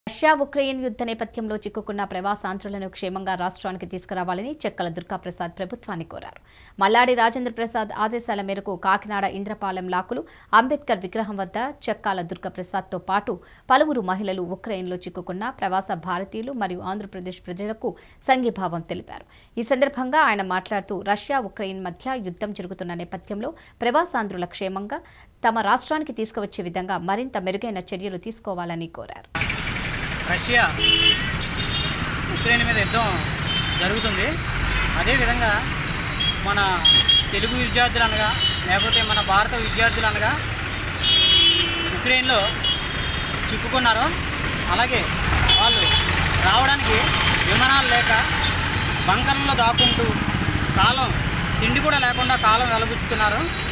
Russia Ukraine యుద్ధ నేపథ్యంలో చిక్కుకున్న ప్రవాసాంధ్రులను క్షేమంగా రాష్ట్రానికి తీసుకురావాలని చెక్కల దుర్గాప్రసాద్ ప్రభుత్వాన్ని కోరారు మల్లాడి రాజేంద్ర ప్రసాద్ ఆదేశాల మేరకు కాకినాడ ఇంద్రపాలెం లాకులు అంబేద్కర్ విగ్రహం వద్ద చెక్కాల దుర్గాప్రసాద్తో పాటు పలువురు మహిళలు ఉక్రెయిన్లో చిక్కుకున్న ప్రవాస భారతీయులు మరియు ఆంధ్రప్రదేశ్ ప్రజలకు సంఘీభావం తెలిపారు ఈ సందర్భంగా ఆయన మాట్లాడుతూ రష్యా ఉక్రెయిన్ మధ్య యుద్ధం జరుగుతున్న నేపథ్యంలో ప్రవాసాంధ్రుల క్షేమంగా తమ రాష్ట్రానికి తీసుకువచ్చే విధంగా మరింత మెరుగైన చర్యలు తీసుకోవాలని కోరారు రష్యా ఉక్రెయిన్ మీద యుద్ధం జరుగుతుంది అదేవిధంగా మన తెలుగు విద్యార్థులు అనగా లేకపోతే మన భారత విద్యార్థులు అనగా ఉక్రెయిన్లో చిక్కుకున్నారు అలాగే వాళ్ళు రావడానికి విమానాలు లేక బంకర్లలో దాక్కుంటూ కాలం తిండి కూడా లేకుండా కాలం వెలబుచ్చుతున్నారు